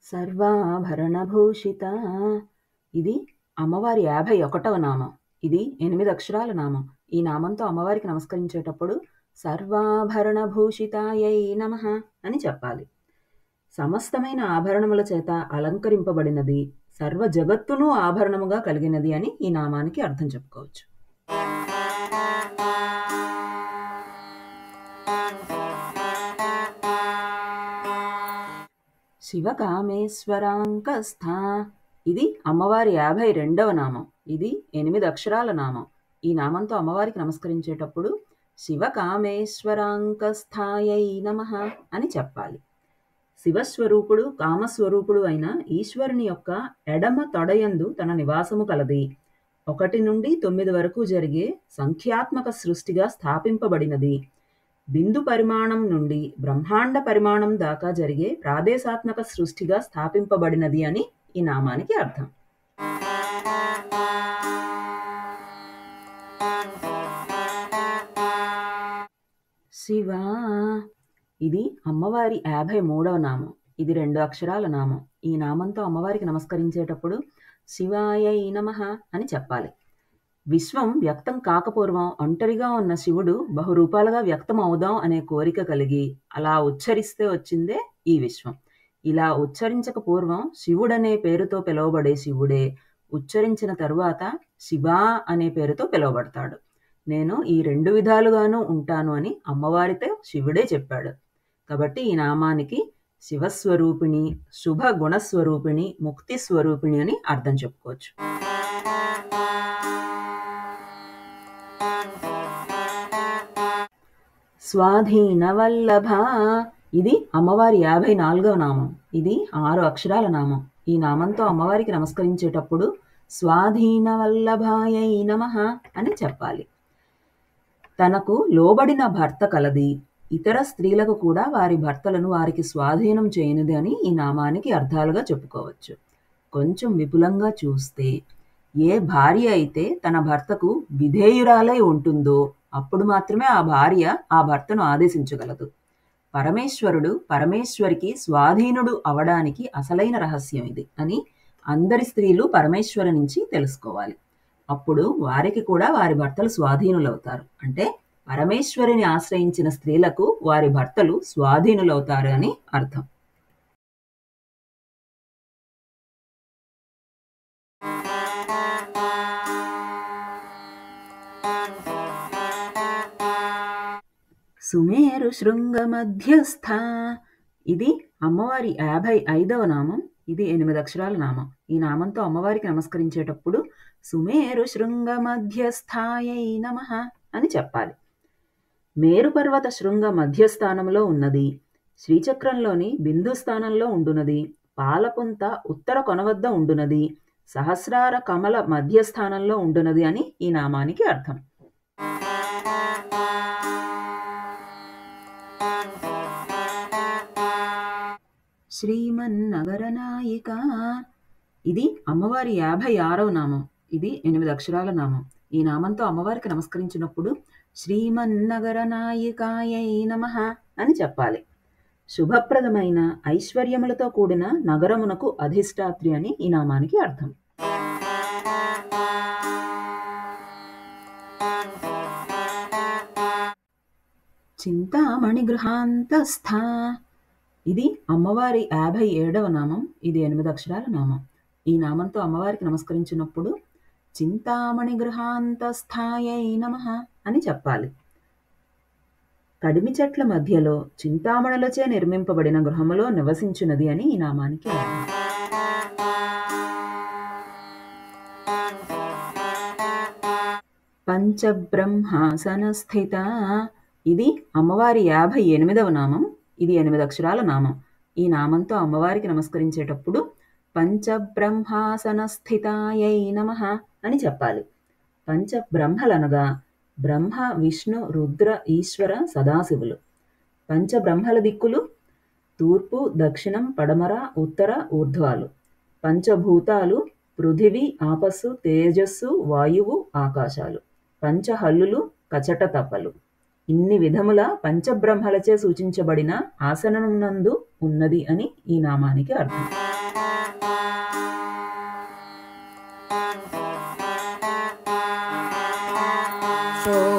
సర్వాభరణభూషిత ఇది అమ్మవారి యాభై ఒకటవ నామం ఇది ఎనిమిది అక్షరాల నామం ఈ నామంతో అమ్మవారికి నమస్కరించేటప్పుడు సర్వాభరణభూషితాయై నమ అని చెప్పాలి సమస్తమైన ఆభరణముల చేత అలంకరింపబడినది సర్వ జగత్తును ఆభరణముగా కలిగినది అని ఈ నామానికి అర్థం చెప్పుకోవచ్చు శివకామేశ్వరాంకస్థ ఇది అమ్మవారి యాభై రెండవ నామం ఇది ఎనిమిది అక్షరాల నామం ఈ నామంతో అమ్మవారికి నమస్కరించేటప్పుడు శివకామేశ్వరాంకస్థాయై నమ అని చెప్పాలి శివస్వరూపుడు కామస్వరూపుడు అయిన ఈశ్వరుని యొక్క ఎడమ తొడయందు తన నివాసము కలది ఒకటి నుండి తొమ్మిది వరకు జరిగే సంఖ్యాత్మక సృష్టిగా స్థాపింపబడినది బిందు పరిమాణం నుండి బ్రహ్మాండ పరిమాణం దాకా జరిగే ప్రాదేశాత్మక సృష్టిగా స్థాపింపబడినది అని ఈ నామానికి అర్థం శివ ఇది అమ్మవారి యాభై మూడవ నామం ఇది రెండు అక్షరాల నామం ఈ నామంతో అమ్మవారికి నమస్కరించేటప్పుడు శివాయై నమ అని చెప్పాలి విశ్వం వ్యక్తం కాకపూర్వం ఒంటరిగా ఉన్న శివుడు బహురూపాలుగా వ్యక్తం అవుదాం అనే కోరిక కలిగి అలా ఉచ్చరిస్తే వచ్చిందే ఈ విశ్వం ఇలా ఉచ్చరించక పూర్వం శివుడనే పేరుతో పిలువబడే శివుడే ఉచ్చరించిన తరువాత శివా అనే పేరుతో పిలువబడతాడు నేను ఈ రెండు విధాలుగాను ఉంటాను అని అమ్మవారితో శివుడే చెప్పాడు కాబట్టి ఈ నామానికి శివస్వరూపిణి శుభ గుణస్వరూపిణి ముక్తి స్వరూపిణి అని అర్థం చెప్పుకోవచ్చు స్వాధీన వల్లభ ఇది అమ్మవారి యాభై నాలుగవ నామం ఇది ఆరు అక్షరాల నామం ఈ నామంతో అమ్మవారికి నమస్కరించేటప్పుడు స్వాధీన వల్లభాయై నమ అని చెప్పాలి తనకు లోబడిన భర్త కలది ఇతర స్త్రీలకు కూడా వారి భర్తలను వారికి స్వాధీనం చేయనిది అని ఈ నామానికి అర్థాలుగా చెప్పుకోవచ్చు కొంచెం విపులంగా చూస్తే ఏ భార్య అయితే తన భర్తకు విధేయురాలై ఉంటుందో అప్పుడు మాత్రమే ఆ భార్య ఆ భర్తను ఆదేశించగలదు పరమేశ్వరుడు పరమేశ్వరికి స్వాధీనుడు అవడానికి అసలైన రహస్యం ఇది అని అందరి స్త్రీలు పరమేశ్వరు నుంచి తెలుసుకోవాలి అప్పుడు వారికి కూడా వారి భర్తలు స్వాధీనులవుతారు అంటే పరమేశ్వరిని ఆశ్రయించిన స్త్రీలకు వారి భర్తలు స్వాధీనులవుతారు అని అర్థం సుమేరు శృంగ మధ్యస్థ ఇది అమ్మవారి యాభై ఐదవ నామం ఇది ఎనిమిది అక్షరాల నామం ఈ నామంతో అమ్మవారికి నమస్కరించేటప్పుడు సుమేరు శృంగ మధ్యస్థాయై నమ అని చెప్పాలి మేరు పర్వత శృంగ మధ్యస్థానంలో ఉన్నది శ్రీచక్రంలోని బిందు స్థానంలో ఉండునది పాలపుంత ఉత్తర కొన వద్ద ఉండునది సహస్రార కమల మధ్యస్థానంలో ఉండునది అని ఈ నామానికి అర్థం శ్రీమన్నగరనాయిక ఇది అమ్మవారి యాభై ఆరవ నామం ఇది ఎనిమిది అక్షరాల నామం ఈ నామంతో అమ్మవారికి నమస్కరించినప్పుడు శ్రీమన్నగరనాయికాయై నమ అని చెప్పాలి శుభప్రదమైన ఐశ్వర్యములతో కూడిన నగరమునకు అధిష్టాత్రి అని ఈ నామానికి అర్థం చింతామణి గృహాంతస్థ ఇది అమ్మవారి యాభై ఏడవ నామం ఇది ఎనిమిది అక్షరాల నామం ఈ నామంతో అమ్మవారికి నమస్కరించినప్పుడు చింతామణి గృహాంతస్థాయై నమ అని చెప్పాలి కడిమి చెట్ల మధ్యలో చింతామణులచే నిర్మింపబడిన గృహములో నివసించున్నది అని ఈ నామానికి అర్థం పంచబ్రహ్మాసన స్థిత ఇది అమ్మవారి యాభై ఎనిమిదవ నామం ఇది ఎనిమిది అక్షరాల నామం ఈ నామంతో అమ్మవారికి నమస్కరించేటప్పుడు పంచబ్రహ్మాసన స్థితాయై నమ అని చెప్పాలి పంచబ్రహ్మలనగా బ్రహ్మ విష్ణు రుద్ర ఈశ్వర సదాశివులు పంచబ్రహ్మల దిక్కులు తూర్పు దక్షిణం పడమర ఉత్తర ఊర్ధ్వాలు పంచభూతాలు పృథివీ ఆపస్సు తేజస్సు వాయువు ఆకాశాలు పంచహల్లులు కచట తపలు ఇన్ని విధముల పంచబ్రహ్మలచే సూచించబడిన ఆసనమునందు ఉన్నది అని ఈ నామానికి అర్థం ఓం